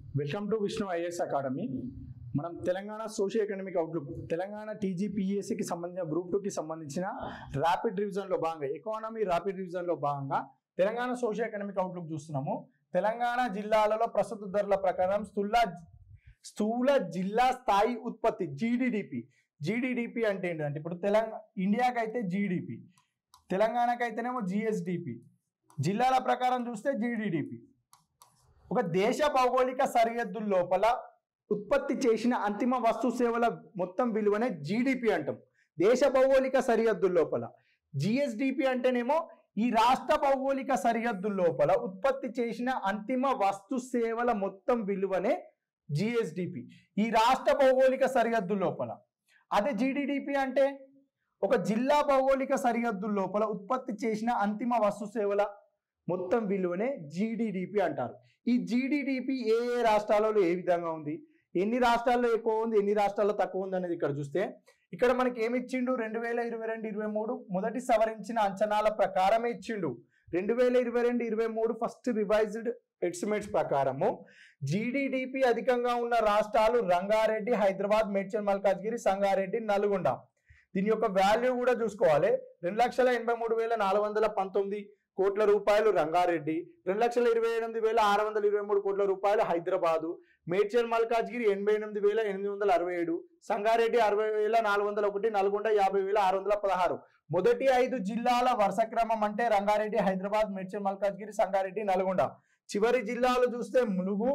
welcome to Vishnu IAS academy మనం Telangana socio economic outlook Telangana టీజీపీఎస్సికి సంబంధించిన గ్రూప్ టూకి సంబంధించిన ర్యాపిడ్ రివిజన్లో భాగంగా ఎకానమీ ర్యాపిడ్ రివిజన్లో భాగంగా తెలంగాణ సోషియో ఎకనామిక్ అవుట్లుక్ చూస్తున్నాము తెలంగాణ జిల్లాలలో ప్రస్తుత ధరల ప్రకారం స్థూల స్థూల జిల్లా స్థాయి ఉత్పత్తి జీడిడిపి జీడిడిపి అంటే ఏంటంటే ఇప్పుడు తెలంగాణ ఇండియాకి అయితే జీడిపి తెలంగాణకి అయితేనేమో జిఎస్డిపి జిల్లాల ప్రకారం చూస్తే జీడిడిపి ఒక దేశ భౌగోళిక సరిహద్దుల లోపల ఉత్పత్తి చేసిన అంతిమ వస్తు సేవల మొత్తం విలువనే జీడిపి అంటాం దేశ భౌగోళిక సరిహద్దుల లోపల జిఎస్డిపి అంటేనేమో ఈ రాష్ట్ర భౌగోళిక సరిహద్దుల లోపల ఉత్పత్తి చేసిన అంతిమ వస్తు సేవల మొత్తం విలువనే జిఎస్డిపి ఈ రాష్ట్ర భౌగోళిక సరిహద్దు లోపల అదే జిడిడిపి అంటే ఒక జిల్లా భౌగోళిక సరిహద్దు లోపల ఉత్పత్తి చేసిన అంతిమ వస్తు సేవల మొత్తం విలువనే జీడిడిపి అంటారు ఈ జీడిడిపి ఏ ఏ రాష్ట్రాలలో ఏ విధంగా ఉంది ఎన్ని రాష్ట్రాల్లో ఎక్కువ ఉంది ఎన్ని రాష్ట్రాల్లో తక్కువ ఉంది అనేది ఇక్కడ చూస్తే ఇక్కడ మనకి ఏమి ఇచ్చిండు రెండు వేల ఇరవై రెండు ఇరవై మూడు మొదటి సవరించిన అంచనాల ప్రకారమే ఇచ్చిండు రెండు వేల ఇరవై రెండు ఇరవై మూడు ఫస్ట్ రివైజ్డ్ ఎస్టిమేట్స్ ప్రకారము జీడిడిపి అధికంగా ఉన్న రాష్ట్రాలు రంగారెడ్డి హైదరాబాద్ మేడ్చల్ మల్కాజ్గిరి సంగారెడ్డి నల్గొండ దీని యొక్క వాల్యూ కూడా చూసుకోవాలి రెండు లక్షల ఎనభై మూడు వేల నాలుగు వందల పంతొమ్మిది కోట్ల రూపాయలు రంగారెడ్డి రెండు లక్షల ఇరవై ఎనిమిది వేల ఆరు వందల ఇరవై మూడు కోట్ల రూపాయలు హైదరాబాదు మేడ్చల్ మల్కాజ్గిరి ఎనభై ఎనిమిది వేల ఎనిమిది వందల అరవై ఏడు సంగారెడ్డి అరవై వేల నాలుగు వందల ఒకటి నల్గొండ యాభై వేల ఆరు వందల పదహారు మొదటి ఐదు జిల్లాల వరుస క్రమం అంటే రంగారెడ్డి హైదరాబాద్ మేడ్చల్ మల్కాజ్గిరి సంగారెడ్డి నల్గొండ చివరి జిల్లాలు చూస్తే ములుగు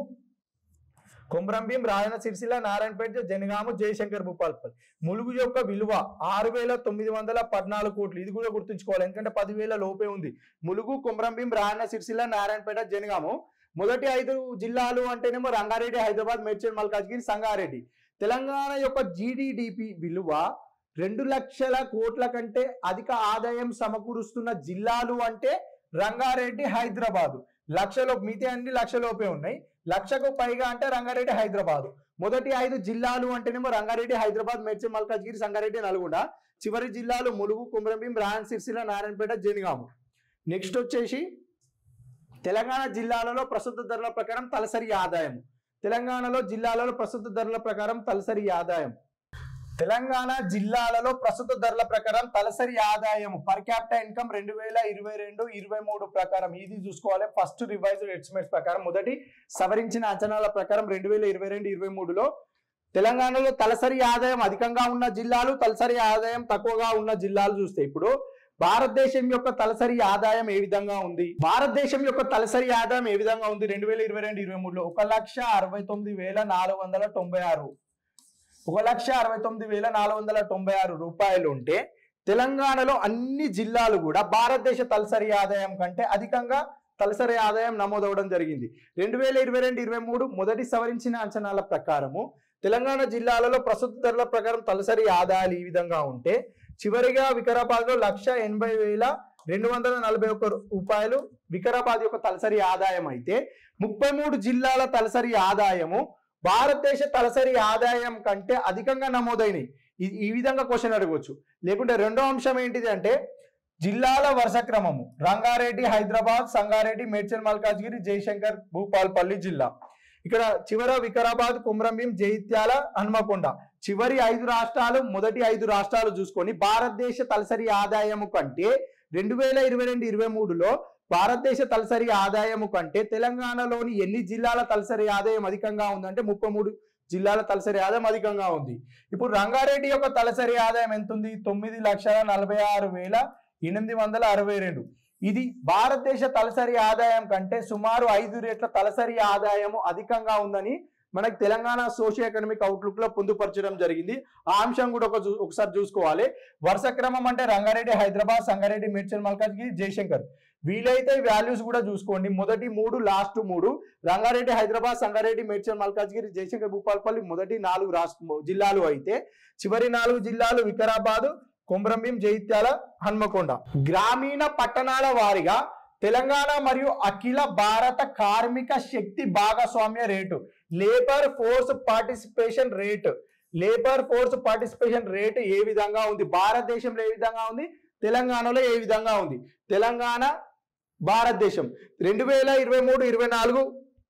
కొమ్రంభీం రాయన సిరిసిల్ల నారాయణపేట జనగాము జయశంకర్ భూపాల్పల్లి ములుగు యొక్క విలువ ఆరు వేల తొమ్మిది వందల పద్నాలుగు కోట్లు ఇది కూడా గుర్తుంచుకోవాలి ఎందుకంటే పదివేల లోపే ఉంది ములుగు కొమ్రంభీం రాయన సిరిసిల్ల నారాయణపేట జనగాము మొదటి ఐదు జిల్లాలు అంటేనేమో రంగారెడ్డి హైదరాబాద్ మేడ్చల్ మల్కాజ్గిరి సంగారెడ్డి తెలంగాణ యొక్క జీడిడిపి విలువ రెండు లక్షల కోట్ల కంటే అధిక ఆదాయం సమకూరుస్తున్న జిల్లాలు అంటే రంగారెడ్డి హైదరాబాదు లక్షలో మిగతా అన్ని లక్షలోపే ఉన్నాయి లక్షకు పైగా అంటే రంగారెడ్డి హైదరాబాదు మొదటి ఐదు జిల్లాలు అంటేనేమో రంగారెడ్డి హైదరాబాద్ మేడ్చల్ మల్కాజ్గిరి సంగారెడ్డి నల్గొండ చివరి జిల్లాలు ములుగు కుమ్రంభీం రాయన్ సిరిసిల్ల నారాయణపేట జనగాము నెక్స్ట్ వచ్చేసి తెలంగాణ జిల్లాలలో ప్రస్తుత ధరల ప్రకారం తలసరి ఆదాయం తెలంగాణలో జిల్లాలలో ప్రస్తుత ధరల ప్రకారం తలసరి ఆదాయం తెలంగాణ జిల్లాలలో ప్రస్తుత ధరల ప్రకారం తలసరి ఆదాయం పర్ క్యాపిటల్ ఇన్కమ్ రెండు వేల ఇరవై రెండు ఇరవై మూడు ప్రకారం ఇది చూసుకోవాలి ఫస్ట్ రివైజ్డ్ ఎస్టిమేట్స్ ప్రకారం మొదటి సవరించిన అంచనాల ప్రకారం రెండు వేల ఇరవై రెండు ఇరవై మూడులో తెలంగాణలో తలసరి ఆదాయం అధికంగా ఉన్న జిల్లాలు తలసరి ఆదాయం తక్కువగా ఉన్న జిల్లాలు చూస్తే ఇప్పుడు భారతదేశం యొక్క తలసరి ఆదాయం ఏ విధంగా ఉంది భారతదేశం యొక్క తలసరి ఆదాయం ఏ విధంగా ఉంది రెండు వేల ఇరవై రెండు ఇరవై మూడులో ఒక లక్ష అరవై తొమ్మిది వేల నాలుగు వందల తొంభై ఆరు ఒక లక్ష అరవై తొమ్మిది వేల నాలుగు వందల తొంభై ఆరు రూపాయలు ఉంటే తెలంగాణలో అన్ని జిల్లాలు కూడా భారతదేశ తలసరి ఆదాయం కంటే అధికంగా తలసరి ఆదాయం నమోదవడం జరిగింది రెండు వేల ఇరవై రెండు ఇరవై మూడు మొదటి సవరించిన అంచనాల ప్రకారము తెలంగాణ జిల్లాలలో ప్రస్తుత ధరల ప్రకారం తలసరి ఆదాయాలు ఈ విధంగా ఉంటే చివరిగా వికారాబాద్లో లక్ష ఎనభై వేల రెండు వందల నలభై ఒక్క రూపాయలు వికారాబాద్ యొక్క తలసరి ఆదాయం అయితే ముప్పై మూడు జిల్లాల తలసరి ఆదాయము భారతదేశ తలసరి ఆదాయం కంటే అధికంగా నమోదైనవి ఇది ఈ విధంగా క్వశ్చన్ అడగవచ్చు లేకుంటే రెండో అంశం ఏంటిది అంటే జిల్లాల వరుస క్రమము రంగారెడ్డి హైదరాబాద్ సంగారెడ్డి మేడ్చల్ మల్కాజ్గిరి జయశంకర్ భూపాల్పల్లి జిల్లా ఇక్కడ చివర వికారాబాద్ కుమ్రంభీం జైత్యాల హన్మకొండ చివరి ఐదు రాష్ట్రాలు మొదటి ఐదు రాష్ట్రాలు చూసుకొని భారతదేశ తలసరి ఆదాయము కంటే రెండు వేల ఇరవై రెండు ఇరవై మూడులో భారతదేశ తలసరి ఆదాయము కంటే తెలంగాణలోని ఎన్ని జిల్లాల తలసరి ఆదాయం అధికంగా ఉందంటే ముప్పై మూడు జిల్లాల తలసరి ఆదాయం అధికంగా ఉంది ఇప్పుడు రంగారెడ్డి యొక్క తలసరి ఆదాయం ఎంత ఉంది తొమ్మిది లక్షల నలభై ఆరు వేల ఎనిమిది వందల అరవై రెండు ఇది భారతదేశ తలసరి ఆదాయం కంటే సుమారు ఐదు రేట్ల తలసరి ఆదాయము అధికంగా ఉందని మనకి తెలంగాణ సోషియో ఎకనామిక్ అవుట్లుక్ లో పొందుపరచడం జరిగింది ఆ అంశం కూడా ఒక చూ- ఒకసారి చూసుకోవాలి వరుస క్రమం అంటే రంగారెడ్డి హైదరాబాద్ సంగారెడ్డి మేడ్చల్ మల్కాజ్గిరి జయశంకర్ వీలైతే వాల్యూస్ కూడా చూసుకోండి మొదటి మూడు లాస్ట్ మూడు రంగారెడ్డి హైదరాబాద్ సంగారెడ్డి మేడ్చల్ మల్కాజ్గిరి జయశంకర్ భూపాల్పల్లి మొదటి నాలుగు రాష్ట్ర జిల్లాలు అయితే చివరి నాలుగు జిల్లాలు వికారాబాద్ కొమ్రంభీం జైత్యాల హన్మకొండ గ్రామీణ పట్టణాల వారిగా తెలంగాణ మరియు అఖిల భారత కార్మిక శక్తి భాగస్వామ్య rate labour force participation rate labour force participation rate ఏ విధంగా ఉంది భారతదేశంలో ఏ విధంగా ఉంది తెలంగాణలో ఏ విధంగా ఉంది తెలంగాణ భారతదేశం రెండు వేల ఇరవై మూడు ఇరవై నాలుగు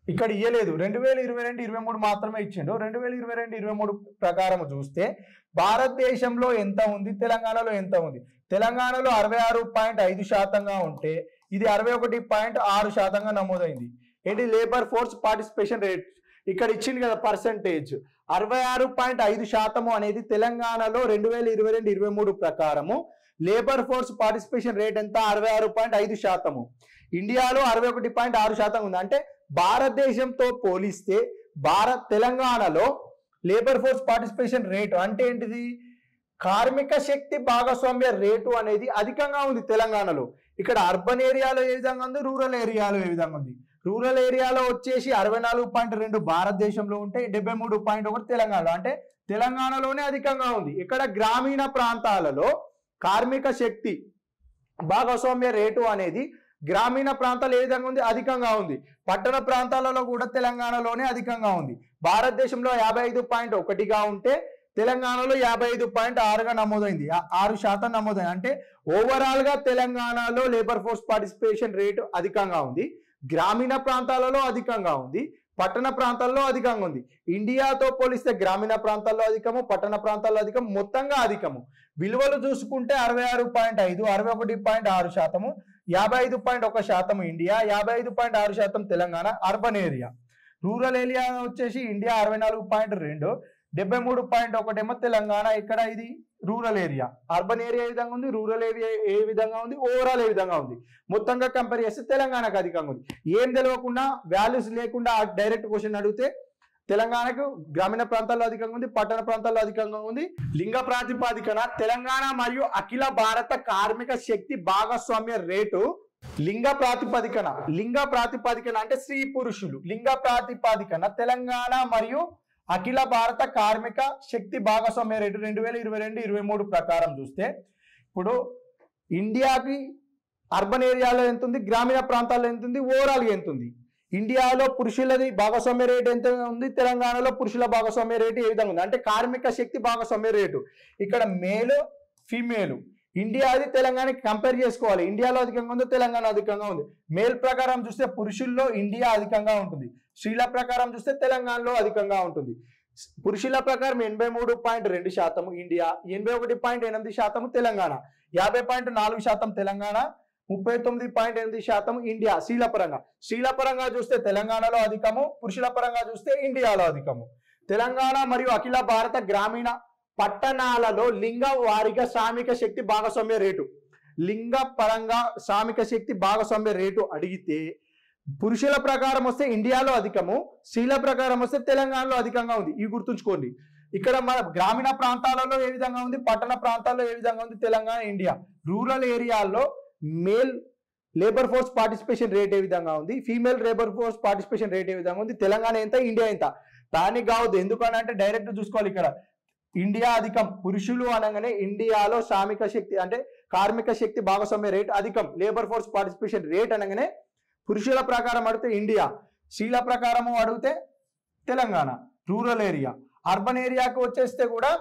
ఇక్కడ ఇయ్యలేదు రెండు వేల ఇరవై రెండు ఇరవై మూడు మాత్రమే ఇచ్చిండు రెండు వేల ఇరవై రెండు ఇరవై మూడు ప్రకారం చూస్తే భారతదేశంలో ఎంత ఉంది తెలంగాణలో ఎంత ఉంది తెలంగాణలో అరవై ఆరు పాయింట్ ఐదు శాతంగా ఉంటే ఇది అరవై ఒకటి పాయింట్ ఆరు శాతంగా నమోదైంది ఏంటి లేబర్ ఫోర్స్ పార్టిసిపేషన్ రేట్ ఇక్కడ ఇచ్చింది కదా పర్సంటేజ్ అరవై ఆరు పాయింట్ ఐదు శాతము అనేది తెలంగాణలో రెండు వేల ఇరవై రెండు ఇరవై మూడు ప్రకారము లేబర్ ఫోర్స్ పార్టిసిపేషన్ రేట్ ఎంత అరవై ఆరు పాయింట్ ఐదు శాతము ఇండియాలో అరవై ఒకటి పాయింట్ ఆరు శాతం ఉంది అంటే భారతదేశంతో పోలిస్తే భారత్ తెలంగాణలో లేబర్ ఫోర్స్ పార్టిసిపేషన్ రేటు అంటే ఏంటిది కార్మిక శక్తి భాగస్వామ్య రేటు అనేది అధికంగా ఉంది తెలంగాణలో ఇక్కడ అర్బన్ ఏరియాలో ఏ విధంగా ఉంది రూరల్ ఏరియాలో ఏ విధంగా ఉంది రూరల్ ఏరియాలో వచ్చేసి అరవై నాలుగు పాయింట్ రెండు భారతదేశంలో ఉంటే డెబ్బై మూడు పాయింట్ ఒకటి తెలంగాణలో అంటే తెలంగాణలోనే అధికంగా ఉంది ఇక్కడ గ్రామీణ ప్రాంతాలలో కార్మిక శక్తి భాగస్వామ్య రేటు అనేది గ్రామీణ ప్రాంతాలు ఏ విధంగా ఉంది అధికంగా ఉంది పట్టణ ప్రాంతాలలో కూడా తెలంగాణలోనే అధికంగా ఉంది భారతదేశంలో యాభై ఐదు పాయింట్ ఒకటిగా ఉంటే తెలంగాణలో యాభై ఐదు పాయింట్ ఆరుగా నమోదైంది ఆ- ఆరు శాతం నమోదైంది అంటే ఓవరాల్ గా తెలంగాణలో లేబర్ ఫోర్స్ పార్టిసిపేషన్ రేటు అధికంగా ఉంది గ్రామీణ ప్రాంతాలలో అధికంగా ఉంది పట్టణ ప్రాంతాల్లో అధికంగా ఉంది ఇండియాతో పోలిస్తే గ్రామీణ ప్రాంతాల్లో అధికము పట్టణ ప్రాంతాల్లో అధికం మొత్తంగా అధికము విలువలు చూసుకుంటే అరవై ఆరు పాయింట్ ఐదు అరవై ఒకటి పాయింట్ ఆరు శాతము యాభై ఐదు పాయింట్ ఒక శాతం ఇండియా యాభై ఐదు పాయింట్ ఆరు శాతం Telangana urban area rural area వచ్చేసి ఇండియా అరవై నాలుగు పాయింట్ రెండు డెబ్బై మూడు పాయింట్ ఒకటేమో తెలంగాణ ఇక్కడ ఇది రూరల్ ఏరియా అర్బన్ ఏరియా ఏ విధంగా ఉంది రూరల్ ఏరియా ఏ విధంగా ఉంది ఓవరాల్ ఏ విధంగా ఉంది మొత్తంగా కంపేర్ చేస్తే తెలంగాణకు అధికంగా ఉంది ఏం తెలియకుండా వాల్యూస్ లేకుండా డైరెక్ట్ క్వశ్చన్ అడిగితే తెలంగాణకు గ్రామీణ ప్రాంతాల్లో అధికంగా ఉంది పట్టణ ప్రాంతాల్లో అధికంగా ఉంది లింగ ప్రాతిపాదికన తెలంగాణ మరియు అఖిల భారత కార్మిక శక్తి భాగస్వామ్య రేటు లింగ ప్రాతిపదికన లింగ ప్రాతిపదికన అంటే స్త్రీ పురుషులు లింగ ప్రాతిపదికన తెలంగాణ మరియు అఖిల భారత కార్మిక శక్తి భాగస్వామ్య రేటు రెండు వేల ఇరవై రెండు ఇరవై మూడు ప్రకారం చూస్తే ఇప్పుడు ఇండియాకి అర్బన్ ఏరియాలో ఎంత ఉంది గ్రామీణ ప్రాంతాల్లో ఎంత ఉంది ఓవరాల్గా ఎంత ఉంది ఇండియాలో పురుషులది భాగస్వామ్య రేటు ఎంత ఉంది తెలంగాణలో పురుషుల భాగస్వామ్య రేటు ఏ విధంగా ఉంది అంటే కార్మిక శక్తి భాగస్వామ్య రేటు ఇక్కడ మేలు ఫీమేలు ఇండియాది తెలంగాణకి కంపేర్ చేసుకోవాలి ఇండియాలో అధికంగా ఉందో తెలంగాణ అధికంగా ఉంది మేల్ ప్రకారం చూస్తే పురుషుల్లో ఇండియా అధికంగా ఉంటుంది స్త్రీల ప్రకారం చూస్తే తెలంగాణలో అధికంగా ఉంటుంది పురుషుల ప్రకారం ఎనభై మూడు పాయింట్ రెండు శాతం ఇండియా ఎనభై ఒకటి పాయింట్ ఎనిమిది శాతం తెలంగాణ యాభై పాయింట్ నాలుగు శాతం తెలంగాణ ముప్పై తొమ్మిది పాయింట్ ఎనిమిది శాతం ఇండియా స్త్రీల పరంగా స్త్రీల పరంగా చూస్తే తెలంగాణలో అధికము పురుషుల పరంగా చూస్తే ఇండియాలో అధికము తెలంగాణ మరియు అఖిల భారత గ్రామీణ పట్టణాలలో లింగ వారిగా శ్రామిక శక్తి భాగస్వామ్య రేటు లింగ పరంగా శ్రామిక శక్తి భాగస్వామ్య రేటు అడిగితే పురుషుల ప్రకారం వస్తే ఇండియాలో అధికము స్త్రీల ప్రకారం వస్తే తెలంగాణలో అధికంగా ఉంది ఇవి గుర్తుంచుకోండి ఇక్కడ మన గ్రామీణ ప్రాంతాలలో ఏ విధంగా ఉంది పట్టణ ప్రాంతాల్లో ఏ విధంగా ఉంది తెలంగాణ ఇండియా రూరల్ ఏరియాల్లో male labour force participation rate ఏ విధంగా ఉంది female labour force participation rate ఏ విధంగా ఉంది తెలంగాణ ఎంత ఇండియా ఎంత దానికి కావద్దు ఎందుకని అంటే డైరెక్ట్ చూసుకోవాలి ఇక్కడ ఇండియా అధికం పురుషులు అనగానే ఇండియాలో శ్రామిక శక్తి అంటే కార్మిక శక్తి భాగస్వామ్య రేట్ అధికం లేబర్ ఫోర్స్ పార్టిసిపేషన్ రేట్ అనగానే పురుషుల ప్రకారం అడిగితే ఇండియా స్త్రీల ప్రకారము అడిగితే తెలంగాణ రూరల్ ఏరియా అర్బన్ ఏరియాకి వచ్చేస్తే కూడా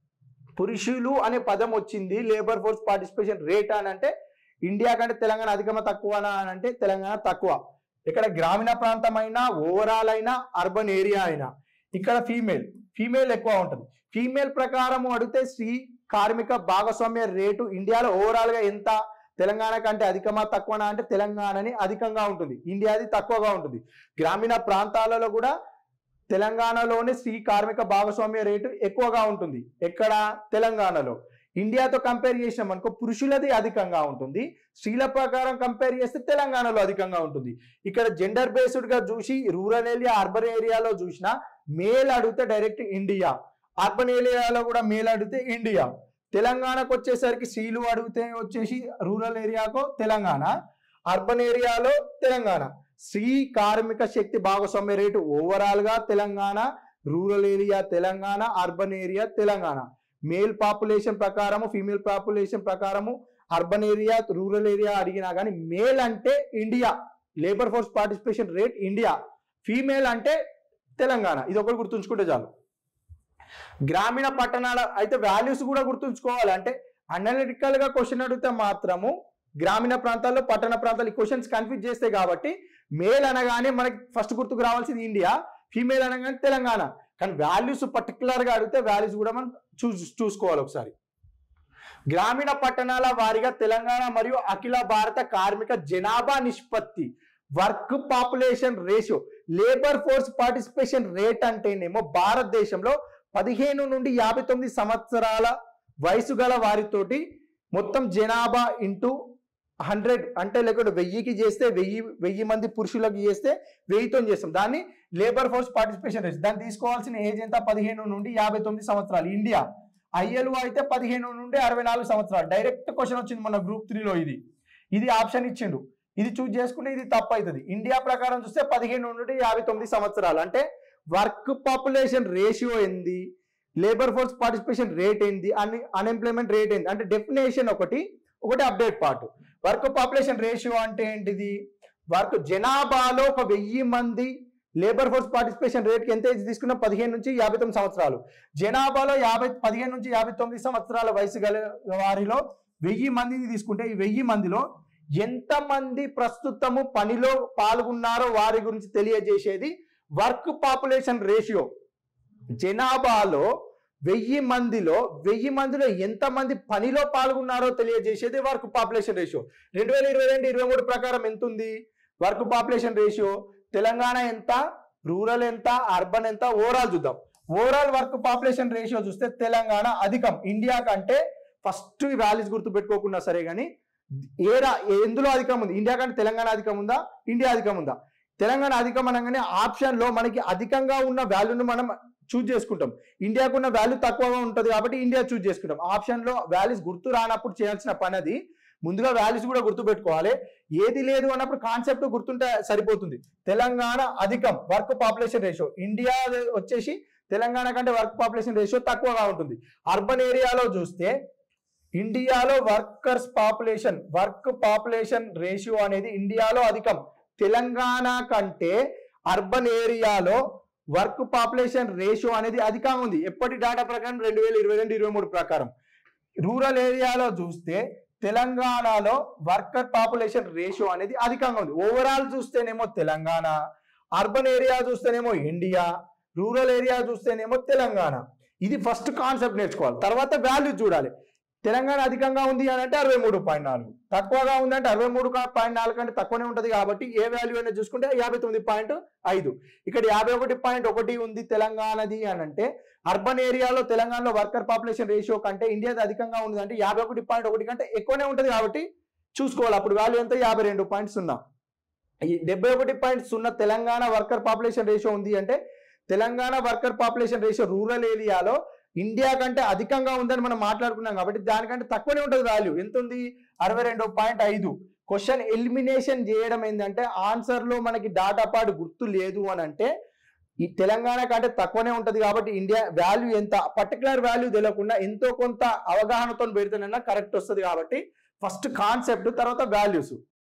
పురుషులు అనే పదం వచ్చింది లేబర్ ఫోర్స్ పార్టిసిపేషన్ రేట్ అని అంటే ఇండియా కంటే తెలంగాణ అధికమా తక్కువనా అని అంటే తెలంగాణ తక్కువ ఇక్కడ గ్రామీణ ప్రాంతం అయినా ఓవరాల్ అయినా అర్బన్ ఏరియా అయినా ఇక్కడ ఫీమేల్ ఫీమేల్ ఎక్కువ ఉంటుంది ఫీమేల్ ప్రకారం అడిగితే స్త్రీ కార్మిక భాగస్వామ్య రేటు ఇండియాలో ఓవరాల్ గా ఎంత తెలంగాణ కంటే అధికమా తక్కువనా అంటే తెలంగాణని అధికంగా ఉంటుంది ఇండియాది తక్కువగా ఉంటుంది గ్రామీణ ప్రాంతాలలో కూడా తెలంగాణలోనే స్త్రీ కార్మిక భాగస్వామ్య రేటు ఎక్కువగా ఉంటుంది ఎక్కడ తెలంగాణలో ఇండియాతో కంపేర్ చేసినాం అనుకో పురుషులది అధికంగా ఉంటుంది స్త్రీల ప్రకారం కంపేర్ చేస్తే తెలంగాణలో అధికంగా ఉంటుంది ఇక్కడ జెండర్ బేస్డ్ గా చూసి రూరల్ ఏరియా అర్బన్ ఏరియాలో చూసినా మేల్ అడిగితే డైరెక్ట్ ఇండియా అర్బన్ ఏరియాలో కూడా మేల్ అడిగితే ఇండియా తెలంగాణకు వచ్చేసరికి స్త్రీలు అడిగితే వచ్చేసి రూరల్ ఏరియాకు తెలంగాణ అర్బన్ ఏరియాలో తెలంగాణ స్త్రీ కార్మిక శక్తి భాగస్వామ్య రేటు ఓవరాల్ గా Telangana rural area Telangana urban area Telangana male population ప్రకారము ఫీమేల్ పాపులేషన్ ప్రకారము అర్బన్ ఏరియా రూరల్ ఏరియా అడిగినా కానీ మేల్ అంటే India labour force participation rate India female అంటే తెలంగాణ ఇది ఒకటి గుర్తుంచుకుంటే చాలు గ్రామీణ పట్టణాల అయితే వాల్యూస్ కూడా గుర్తుంచుకోవాలి అంటే అనలిటికల్ గా క్వశ్చన్ అడిగితే మాత్రము గ్రామీణ ప్రాంతాల్లో పట్టణ ప్రాంతాలు ఈ క్వశ్చన్స్ కన్ఫ్యూజ్ చేస్తాయి కాబట్టి మేల్ అనగానే మనకి ఫస్ట్ గుర్తుకు రావాల్సింది ఇండియా ఫీమేల్ అనగానే తెలంగాణ కానీ వాల్యూస్ పర్టికులర్గా అడిగితే వాల్యూస్ కూడా మనం చూ చూసుకోవాలి ఒకసారి గ్రామీణ పట్టణాల వారీగా తెలంగాణ మరియు అఖిల భారత కార్మిక జనాభా నిష్పత్తి work population ratio labour force participation rate అంటేనేమో భారతదేశంలో పదిహేను నుండి యాభై తొమ్మిది సంవత్సరాల వయసు గల వారితోటి మొత్తం జనాభా ఇంటూ హండ్రెడ్ అంటే లేకుంటే వెయ్యికి చేస్తే వెయ్యి వెయ్యి మంది పురుషులకు చేస్తే వెయ్యితో చేస్తాం దాన్ని లేబర్ ఫోర్స్ పార్టిసిపేషన్ రేట్ దాన్ని తీసుకోవాల్సిన ఏజ్ ఎంత పదిహేను నుండి యాభై తొమ్మిది సంవత్సరాలు ఇండియా ఐఎల్ఓ అయితే పదిహేను నుండి అరవై నాలుగు సంవత్సరాలు డైరెక్ట్ క్వశ్చన్ వచ్చింది మన గ్రూప్ త్రీలో ఇది ఇది ఆప్షన్ ఇచ్చిండు ఇది చూజ్ చేసుకుంటే ఇది తప్పు అవుతుంది ఇండియా ప్రకారం చూస్తే పదిహేను నుండి యాభై తొమ్మిది సంవత్సరాలు అంటే వర్క్ పాపులేషన్ రేషియో ఏంది లేబర్ ఫోర్స్ పార్టిసిపేషన్ రేట్ ఏంది అని అన్ఎంప్లాయ్మెంట్ రేట్ ఏంది అంటే డెఫినేషన్ ఒకటి ఒకటి update part work population ratio అంటే ఏంటిది వర్క్ జనాభాలో ఒక వెయ్యి మంది లేబర్ ఫోర్స్ పార్టిసిపేషన్ రేట్కి ఎంత ఏజ్ తీసుకున్నా పదిహేను నుంచి యాభై తొమ్మిది సంవత్సరాలు జనాభాలో యాభై పదిహేను నుంచి యాభై తొమ్మిది సంవత్సరాల వయసు గల వారిలో వెయ్యి మందిని తీసుకుంటే ఈ వెయ్యి మందిలో ఎంతమంది ప్రస్తుతము పనిలో పాల్గొన్నారో వారి గురించి తెలియజేసేది వర్క్ పాపులేషన్ రేషియో జనాభాలో వెయ్యి మందిలో వెయ్యి మందిలో ఎంతమంది పనిలో పాల్గొన్నారో తెలియజేసేది వర్క్ పాపులేషన్ రేషియో రెండు వేల ఇరవై రెండు ఇరవై మూడు ప్రకారం ఎంత ఉంది వర్క్ పాపులేషన్ రేషియో తెలంగాణ ఎంత రూరల్ ఎంత అర్బన్ ఎంత ఓవరాల్ చూద్దాం ఓవరాల్ వర్క్ పాపులేషన్ రేషియో చూస్తే తెలంగాణ అధికం ఇండియా కంటే ఫస్ట్ వాల్యూస్ గుర్తు పెట్టుకోకుండా సరే కానీ ఏ రా ఎందులో అధికం ఉంది ఇండియా కంటే తెలంగాణ అధికం ఉందా ఇండియా అధికం ఉందా తెలంగాణ అధికం అనగానే ఆప్షన్ లో మనకి అధికంగా ఉన్న వాల్యూను మనం చూజ్ చేసుకుంటాం ఇండియాకు ఉన్న వాల్యూ తక్కువగా ఉంటుంది కాబట్టి ఇండియా చూజ్ చేసుకుంటాం ఆప్షన్ లో వాల్యూస్ గుర్తు రానప్పుడు చేయాల్సిన పని అది ముందుగా వాల్యూస్ కూడా గుర్తు పెట్టుకోవాలి ఏది లేదు అన్నప్పుడు కాన్సెప్ట్ గుర్తుంటే సరిపోతుంది తెలంగాణ అధికం వర్క్ పాపులేషన్ రేషియో ఇండియా వచ్చేసి తెలంగాణ కంటే వర్క్ పాపులేషన్ రేషియో తక్కువగా ఉంటుంది అర్బన్ ఏరియాలో చూస్తే ఇండియాలో workers population work population ratio అనేది ఇండియాలో అధికం తెలంగాణ కంటే అర్బన్ ఏరియాలో వర్క్ పాపులేషన్ రేషియో అనేది అధికంగా ఉంది ఎప్పటి డేటా ప్రకారం రెండు వేల ఇరవై రెండు ఇరవై మూడు ప్రకారం రూరల్ ఏరియాలో చూస్తే తెలంగాణలో వర్కర్ పాపులేషన్ రేషియో అనేది అధికంగా ఉంది ఓవరాల్ చూస్తేనేమో తెలంగాణ అర్బన్ ఏరియా చూస్తేనేమో ఇండియా రూరల్ ఏరియా చూస్తేనేమో తెలంగాణ ఇది ఫస్ట్ కాన్సెప్ట్ నేర్చుకోవాలి తర్వాత వాల్యూ చూడాలి తెలంగాణ అధికంగా ఉంది అని అంటే అరవై మూడు పాయింట్ నాలుగు తక్కువగా ఉంది అంటే అరవై మూడు పాయింట్ నాలుగు కంటే తక్కువనే ఉంటుంది కాబట్టి ఏ వాల్యూ అయినా చూసుకుంటే యాభై తొమ్మిది పాయింట్ ఐదు ఇక్కడ యాభై ఒకటి పాయింట్ ఒకటి ఉంది తెలంగాణది అని అంటే అర్బన్ ఏరియాలో తెలంగాణలో వర్కర్ పాపులేషన్ రేషియో కంటే ఇండియాది అధికంగా ఉంది అంటే యాభై ఒకటి పాయింట్ ఒకటి కంటే ఎక్కువనే ఉంటుంది కాబట్టి చూసుకోవాలి అప్పుడు వాల్యూ ఎంత యాభై రెండు పాయింట్ సున్నా ఈ డెబ్బై ఒకటి పాయింట్ సున్నా తెలంగాణ వర్కర్ పాపులేషన్ రేషియో ఉంది అంటే Telangana worker population ratio rural ఏరియాలో ఇండియా కంటే అధికంగా ఉందని మనం మాట్లాడుకున్నాం కాబట్టి దానికంటే తక్కువనే ఉంటుంది వాల్యూ ఎంత ఉంది అరవై రెండు పాయింట్ ఐదు క్వశ్చన్ ఎలిమినేషన్ చేయడం ఏంటంటే ఆన్సర్ లో మనకి డాటా పార్ట్ గుర్తు లేదు అని అంటే ఈ తెలంగాణ కంటే తక్కువనే ఉంటది కాబట్టి ఇండియా వాల్యూ ఎంత పర్టికులర్ వాల్యూ తెలియకుండా ఎంతో కొంత అవగాహనతో పెడితేనన్నా కరెక్ట్ వస్తుంది కాబట్టి ఫస్ట్ కాన్సెప్ట్ తర్వాత వాల్యూస్